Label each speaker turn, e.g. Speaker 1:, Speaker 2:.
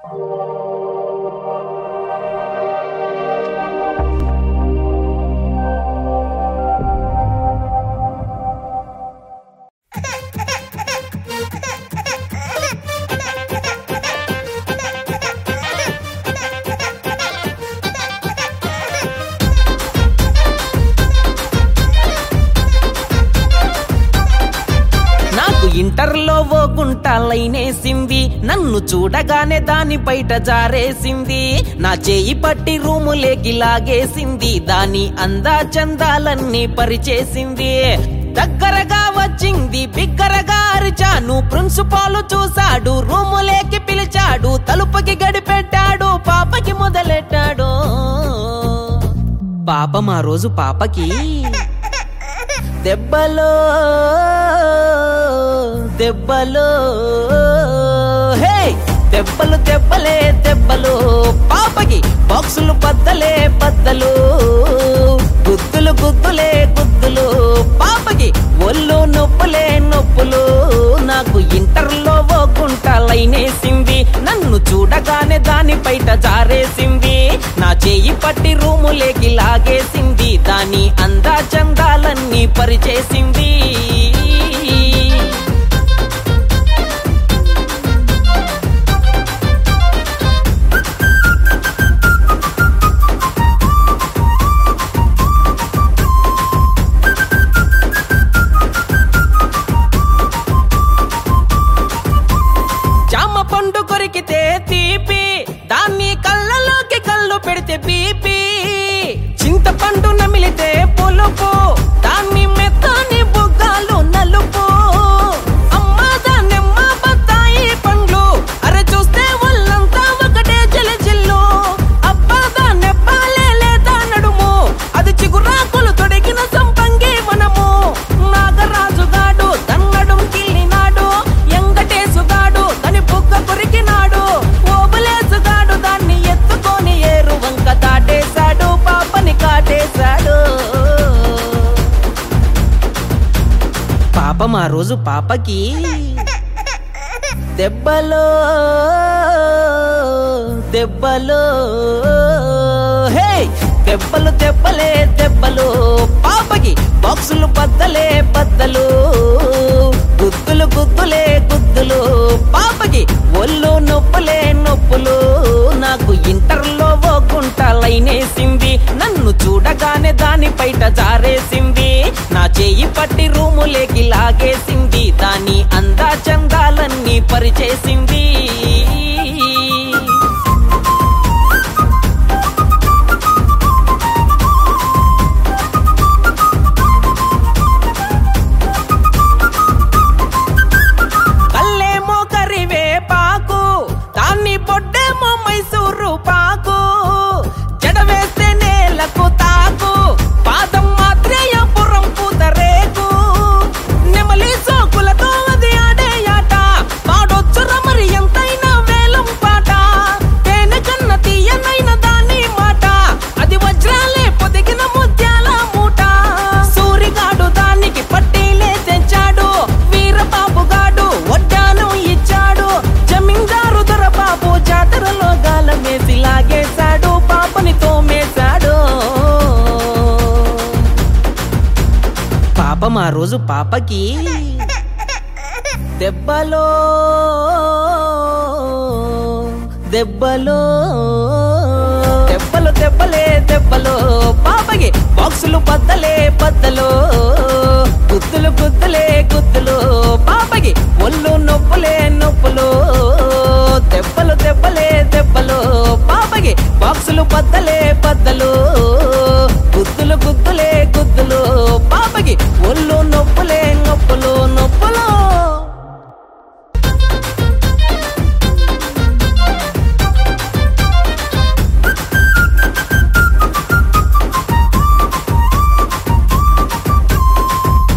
Speaker 1: నాకు ఇంటర్లో ఓ గుంట లైనేసింది నన్ను చూడగానే దాని బయట జారేసింది నా చేయి పట్టి రూములేకి లాగేసింది దాని అందా చందాలన్నీ పరిచేసింది దగ్గరగా వచ్చింది బిగ్గరగా అరిచాను ప్రిన్సిపాల్ చూశాడు రూములేకి పిలిచాడు తలుపుకి గడిపెట్టాడు పాపకి మొదలెట్టాడు పాపం ఆ రోజు పాపకి దెబ్బలో దెబ్బలో హే దెబ్బలు దెబ్బలే దెబ్బలు పాపకి బాక్సులు బద్దలే బద్దలు గుద్దులు గుద్దులే గుద్దులు పాపకి ఒళ్ళు నొప్పులే నొప్పులు నాకు ఇంటర్లో ఓ గుంట లైనేసింది నన్ను చూడగానే దాని బయట జారేసింది నా చేయి పట్టి రూములేకి లాగేసింది దాని అందా చందాలన్నీ పరిచేసింది జామ పండు కొరికితే తీపి దాన్ని కళ్ళలోకి కళ్ళు పెడితే బీపీ చింతపండు నమిలితే పులుపు దాన్ని మెత్తని బుగ్గాలు నలుపు అమ్మ దాన్నెమ్మ బత్తాయి పండ్లు అరే చూస్తే ఒళ్ళంతా ఒకటే జిల్లు అబ్బా దాన్నెప్పాలే లేదా నడుము అది చిగురాకులు తొడిగిన సంపంగి వనము నాగరాజుగాడు దన్నడం కిల్లినాడు ఎంగటేసుగాడు దాని బుగ్గ కొరికినాడు ఓబులేసుగాడు దాన్ని ఎత్తుకొని ఏరు వంక దాటేశాడు పాపని కాటేశాడు పాపం ఆ రోజు పాపకి దెబ్బలో దెబ్బలో హే దెబ్బలు దెబ్బలే దెబ్బలు పాపకి బాక్సులు బద్దలే బద్దలు గుద్దులు గుద్దులే గుద్దులు పాపకి ఒళ్ళు నొప్పులే నొప్పులు నాకు ఇంటర్లో ఓ గుంట లైనేసింది నన్ను చూడగానే దాని బయట జారేసింది నా చేయి పట్టి రూములేకి లాగేసింది దాని అందా చందాలన్నీ పరిచేసింది కల్లేమో కరివే పాకు దాన్ని పొడ్డేమో మైసూరు పాకు జడవేస్తే నేలకు తాకు పాదం మాత్రేయపురం పూతరేకు నెమలి సోకులతో అది ఆడే ఆట పాడొచ్చుర మరి ఎంతైనా వేలం పాట తేనె కన్న తీయనైన దాని మాట అది వజ్రాలే పొదిగిన ముత్యాల మూట సూరిగాడు దానికి పట్టీలే తెచ్చాడు వీరబాబుగాడు వడ్డాను ఇచ్చాడు జమీందారు దొరబాబు జాతరలో గాలమేసి లాగేశాడు పాపని తోమేశాడు పాపం ఆ రోజు పాపకి దెబ్బలో దెబ్బలో దెబ్బలు దెబ్బలే దెబ్బలు పాపకి బాక్సులు బద్దలే బద్దలు గుద్దులు గుద్దులే గుద్దులు పాపకి ఒళ్ళు నొప్పులే నొప్పులు దెబ్బలు దెబ్బలే దెబ్బలు పాపకి బాక్సులు బద్దలే బద్దలు